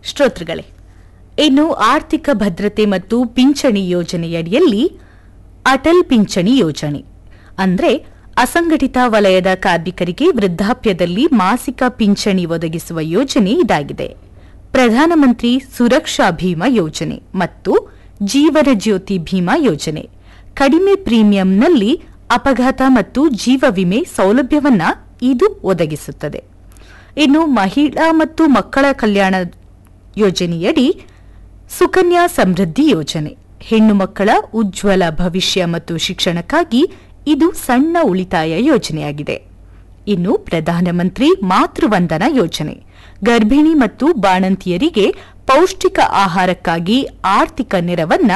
ಶ್ರೋತೃಗಳೇ ಇನ್ನು ಆರ್ಥಿಕ ಭದ್ರತೆ ಮತ್ತು ಪಿಂಚಣಿ ಯೋಜನೆಯಡಿಯಲ್ಲಿ ಅಟಲ್ ಪಿಂಚಣಿ ಯೋಜನೆ ಅಂದ್ರೆ ಅಸಂಘಟಿತ ವಲಯದ ಕಾರ್ಮಿಕರಿಗೆ ವೃದ್ಧಾಪ್ಯದಲ್ಲಿ ಮಾಸಿಕ ಪಿಂಚಣಿ ಒದಗಿಸುವ ಯೋಜನೆ ಇದಾಗಿದೆ ಪ್ರಧಾನಮಂತ್ರಿ ಸುರಕ್ಷಾ ಭೀಮಾ ಯೋಜನೆ ಮತ್ತು ಜೀವನ ಜ್ಯೋತಿ ಭೀಮಾ ಯೋಜನೆ ಕಡಿಮೆ ಪ್ರೀಮಿಯಂನಲ್ಲಿ ಅಪಘಾತ ಮತ್ತು ಜೀವ ವಿಮೆ ಸೌಲಭ್ಯವನ್ನ ಇದು ಒದಗಿಸುತ್ತದೆ ಇನ್ನು ಮಹಿಳಾ ಮತ್ತು ಮಕ್ಕಳ ಕಲ್ಯಾಣ ಯೋಜನೆಯಡಿ ಸುಕನ್ಯಾ ಸಮೃದ್ಧಿ ಯೋಜನೆ ಹೆಣ್ಣು ಮಕ್ಕಳ ಉಜ್ವಲ ಭವಿಷ್ಯ ಮತ್ತು ಶಿಕ್ಷಣಕ್ಕಾಗಿ ಇದು ಸಣ್ಣ ಉಳಿತಾಯ ಯೋಜನೆಯಾಗಿದೆ ಇನ್ನು ಪ್ರಧಾನಮಂತ್ರಿ ಮಾತೃವಂದನಾ ಯೋಜನೆ ಗರ್ಭಿಣಿ ಮತ್ತು ಬಾಣಂತಿಯರಿಗೆ ಪೌಷ್ಟಿಕ ಆಹಾರಕ್ಕಾಗಿ ಆರ್ಥಿಕ ನೆರವನ್ನ